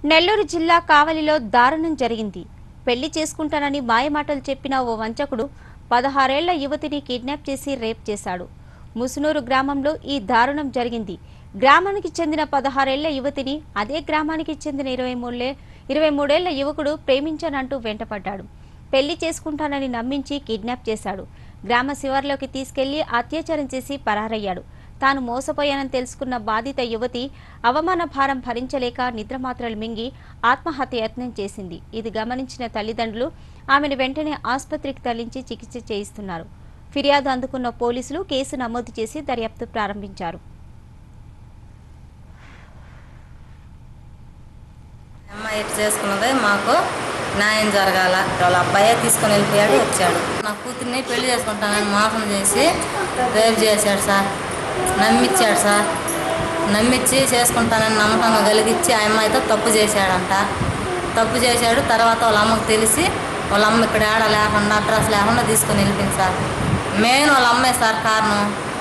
నెల్లూరు జిల్లా కావలిలో దారుణం జరిగింది పెళ్లి చేసుకుంటానని మాయమాటలు చెప్పిన ఓ వంచకుడు పదహారేళ్ల యువతిని కిడ్నాప్ చేసి రేప్ చేశాడు ముసునూరు గ్రామంలో ఈ దారుణం జరిగింది గ్రామానికి చెందిన పదహారేళ్ల యువతిని అదే గ్రామానికి చెందిన ఇరవై మూడులే ఇరవై మూడేళ్ల యువకుడు ప్రేమించానంటూ వెంటపడ్డాడు పెళ్లి చేసుకుంటానని నమ్మించి కిడ్నాప్ చేశాడు గ్రామ శివార్లోకి తీసుకెళ్లి అత్యాచారం చేసి పరారయ్యాడు తాను మోసపోయానని తెలుసుకున్న బాధిత యువతి అవమాన భారం భరించలేక నిద్రమాత్రలు మింగి ఆత్మహత్య యత్నం చేసింది ఇది గమనించిన తల్లిదండ్రులు ఆమెను వెంటనే ఆసుపత్రికి తరలించి చికిత్స చేయిస్తున్నారు ఫిర్యాదు అందుకున్న పోలీసులు కేసు నమోదు చేసి దర్యాప్తు ప్రారంభించారు అమ్మాయి ఎటు చేసుకున్నది మాకు న్యాయం జరగాల వాళ్ళ అబ్బాయే తీసుకొని వెళ్ళిపోయాడు వచ్చాడు నా కూతుర్ని పెళ్లి చేసుకుంటానని మోసం చేసి రేపు చేశాడు సార్ నమ్మిచ్చాడు సార్ నమ్మిచ్చి చేసుకుంటానని నమ్మకంగా కలిగించి ఆ అమ్మాయితో తప్పు చేశాడంట తప్పు చేశాడు తర్వాత వాళ్ళ అమ్మకు తెలిసి వాళ్ళ అమ్మ ఇక్కడ ఏడ లేకుండా అడ్రస్ లేకుండా తీసుకొని వెళ్ళిపోయింది సార్ మెయిన్ వాళ్ళ అమ్మాయి సార్ కారణం